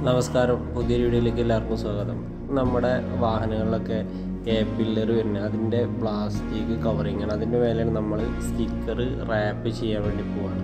നമസ്കാരം പുതിയൊരു വീഡിയോയിലേക്ക് എല്ലാവർക്കും സ്വാഗതം നമ്മുടെ വാഹനങ്ങളിലൊക്കെ എ പില്ലർ വരുന്നത് അതിൻ്റെ പ്ലാസ്റ്റിക് കവറിങ് ആണ് അതിൻ്റെ മേലെയാണ് നമ്മൾ സ്റ്റിക്കർ റാപ്പ് ചെയ്യാൻ വേണ്ടി പോവാണ്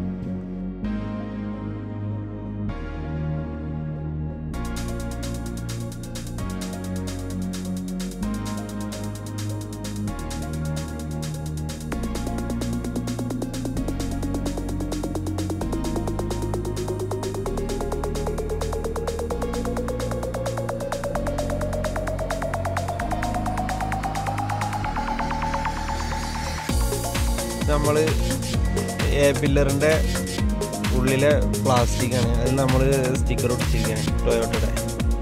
നമ്മൾ എ പില്ലറിൻ്റെ ഉള്ളിലെ പ്ലാസ്റ്റിക് ആണ് അതിൽ നമ്മൾ സ്റ്റിക്കർ ഒട്ടിച്ചിരിക്കുകയാണ് ടൊയോട്ടയുടെ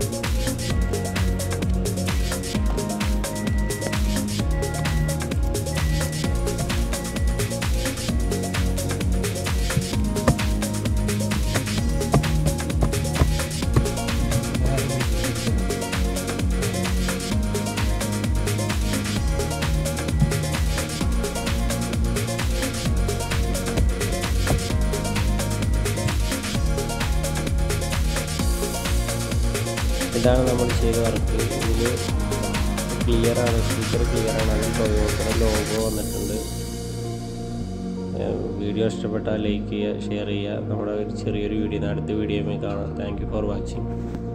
ഇതാണ് നമ്മൾ ചെയ്ത വർക്ക് ഇതിൽ ക്ലിയർ ആണ് സ്റ്റിക്കർ ക്ലിയർ ആണ് അതിൽ ടൊയോട്ടയുടെ ലോഗോ വന്നിട്ടുണ്ട് ഏഹ് വീഡിയോ ഇഷ്ടപ്പെട്ടാൽ ലൈക്ക് ചെയ്യുക ഷെയർ ചെയ്യുക നമ്മുടെ ഒരു ചെറിയൊരു വീഡിയോ അടുത്ത വീഡിയോയിൽ കാണാം താങ്ക് യു ഫോർ വാച്ചിങ്